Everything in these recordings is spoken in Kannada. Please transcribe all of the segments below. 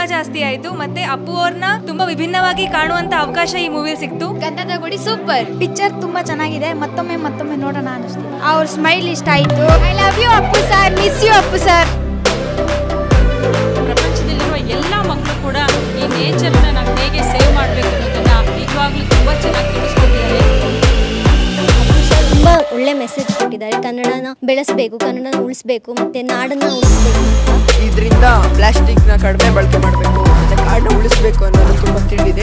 ಜಾಸ್ತಿ ಆಯ್ತು ಮತ್ತೆ ಅಪ್ಪು ಅವ್ರನ್ನ ತುಂಬಾ ವಿಭಿನ್ನವಾಗಿ ಕಾಣುವಂತ ಅವಕಾಶ ಈ ಮೂವಿ ಸಿಕ್ತು ಗಂಧದ ಗುಡಿ ಸೂಪರ್ ಪಿಕ್ಚರ್ ತುಂಬಾ ಚೆನ್ನಾಗಿದೆ ಮತ್ತೊಮ್ಮೆ ಮತ್ತೊಮ್ಮೆ ನೋಡೋಣ ಅನಿಸ್ತಿದೆ ಅವ್ರ ಸ್ಮೈಲ್ ಇಷ್ಟ ಆಯ್ತು I love you Appu sir miss you Appu sir ಪ್ರಪಂಚದಲ್ಲಿರುವ ಎಲ್ಲ ಮಕ್ಕಳು ಕೂಡ ಈ ನೇಚರ್ನ ನಾವು ಹೇಗೆ ಸೇವ್ ಮಾಡಬೇಕು ಅನ್ನೋದನ್ನ ನಿಜವಾಗ್ಲೂ ತುಂಬ ಚೆನ್ನಾಗಿ ತಿಳಿಸ್ಕೊಟ್ಟಿದ್ದಾರೆ ತುಂಬ ಒಳ್ಳೆ ಮೆಸೇಜ್ ಕೊಟ್ಟಿದ್ದಾರೆ ಕನ್ನಡನ ಬೆಳೆಸಬೇಕು ಕನ್ನಡನ ಉಳಿಸ್ಬೇಕು ಮತ್ತೆ ನಾಡನ್ನ ಉಳಿಸ್ಬೇಕು ಅಂತ ಇದರಿಂದ ಪ್ಲಾಸ್ಟಿಕ್ನ ಕಡಿಮೆ ಬಳಕೆ ಮಾಡಬೇಕು ಮತ್ತು ಕಾಡನ್ನ ಉಳಿಸ್ಬೇಕು ಅನ್ನೋದು ತುಂಬ ತಿಳಿದಿದೆ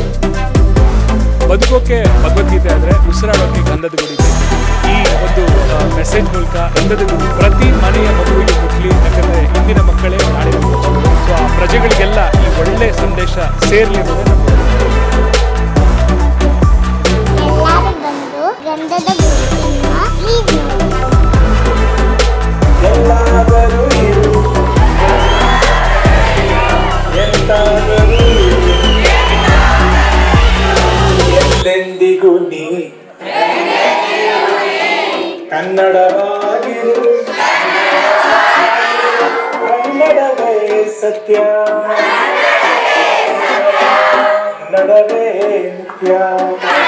ಬದುಕೋಕೆ ಭಗವದ್ಗೀತೆ ಆದರೆ ಉಸಿರಾಡೋಕೆ ಗಂಧದ ಗುಡಿ ಬೇಕು. ಈ ಒಂದು ಮೆಸೇಜ್ ಮೂಲಕ ಗಂಧದ ಗುಡಿ ಪ್ರತಿ ಮನೆಯ ಮಗುವಿಗೆ ಮುಟ್ಲಿ ಯಾಕಂದ್ರೆ ಇಂದಿನ ಮಕ್ಕಳೇ ನಾಳಿನ ಪ್ರಜೆ ಸೊ ಆ ಪ್ರಜೆಗಳಿಗೆಲ್ಲ ಈ ಒಳ್ಳೆ ಸಂದೇಶ ಸೇರ್ಲಿ ಅನ್ನೋದೇ ನಮ್ಮ ಎಲ್ಲರೂ ಬಂದು ಗಂಧದ ಗುಡಿಯನ್ನ ಪ್ಲೀಸ್ ಎಲ್ಲಾದರೂ ಇರು ಎಂತಾದರೂ ಇರು ಎಂದೆಂದಿಗೂ ನೀ ಕನ್ನಡವಾಗಿರು ಕನ್ನಡವೇ ಸತ್ಯ ಕನ್ನಡವೇ ನಿತ್ಯ